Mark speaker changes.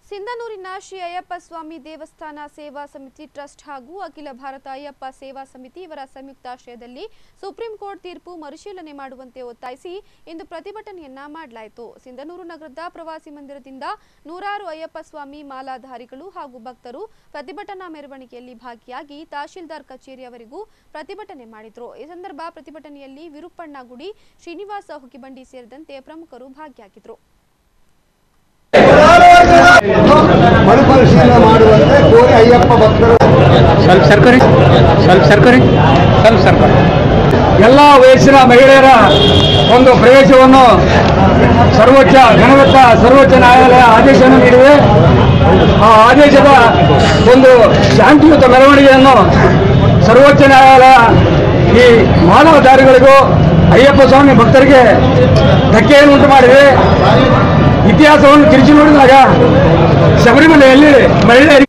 Speaker 1: ಸಿಂಧನೂರಿನ ಶ್ರೀ ಅಯ್ಯಪ್ಪ ಸ್ವಾಮಿ ದೇವಸ್ಥಾನ ಸೇವಾ ಸಮಿತಿ ಟ್ರಸ್ಟ್ ಹಾಗೂ ಅಖಿಲ ಭಾರತ ಅಯ್ಯಪ್ಪ ಸೇವಾ ಸಮಿತಿ ಇವರ ಸಂಯುಕ್ತಾಶ್ರಯದಲ್ಲಿ ಸುಪ್ರೀಂ ಕೋರ್ಟ್ ತೀರ್ಪು ಮರುಪರಿಶೀಲನೆ ಮಾಡುವಂತೆ ಒತ್ತಾಯಿಸಿ ಇಂದು ಪ್ರತಿಭಟನೆಯನ್ನ ಮಾಡಲಾಯಿತು ಸಿಂಧನೂರು ನಗರದ ಪ್ರವಾಸಿ ಮಂದಿರದಿಂದ ನೂರಾರು ಅಯ್ಯಪ್ಪ ಸ್ವಾಮಿ ಮಾಲಾಧಾರಿಗಳು ಹಾಗೂ ಭಕ್ತರು ಪ್ರತಿಭಟನಾ ಮೆರವಣಿಗೆಯಲ್ಲಿ ಭಾಗಿಯಾಗಿ ತಹಶೀಲ್ದಾರ್ ಕಚೇರಿಯವರೆಗೂ ಪ್ರತಿಭಟನೆ ಮಾಡಿದ್ರು ಈ ಸಂದರ್ಭ ಪ್ರತಿಭಟನೆಯಲ್ಲಿ ವಿರುಪ್ಪಣ್ಣ ಗುಡಿ ಶ್ರೀನಿವಾಸ ಹುಗಿಬಂಡಿ ಸೇರಿದಂತೆ ಪ್ರಮುಖರು ಭಾಗಿಯಾಗಿದ್ರು
Speaker 2: ಮರುಪರಿಶೀಲನೆ ಮಾಡುವಂತೆ ಕೋರಿ ಅಯ್ಯಪ್ಪ ಭಕ್ತರು
Speaker 3: ಸ್ವಲ್ಪ ಸರ್ಕಾರಿ ಸ್ವಲ್ಪ ಸರ್ಕಾರಿ ಸ್ವಲ್ಪ ಸರ್ಕಾರಿ
Speaker 4: ಎಲ್ಲ ವಯಸ್ಸಿನ ಮಹಿಳೆಯರ ಒಂದು ಪ್ರವೇಶವನ್ನು ಸರ್ವೋಚ್ಚ ಗಣವತ್ತ ಸರ್ವೋಚ್ಚ ನ್ಯಾಯಾಲಯ ಆದೇಶವನ್ನು ನೀಡಿದೆ ಆ ಆದೇಶದ ಒಂದು ಶಾಂತಿಯುತ ಮೆರವಣಿಗೆಯನ್ನು ಸರ್ವೋಚ್ಚ ನ್ಯಾಯಾಲಯ ಈ ಮಾನವಧಾರಿಗಳಿಗೂ ಅಯ್ಯಪ್ಪ ಸ್ವಾಮಿ ಭಕ್ತರಿಗೆ ಧಕ್ಕೆಯನ್ನು ಉಂಟು ಮಾಡಿದೆ ಇತಿಹಾಸವನ್ನು ತಿರುಚಿ ನೋಡಿದಾಗ ಶಬರಿಮಲೆಯಲ್ಲಿ ಮಹಿಳೆಯರಿಗೆ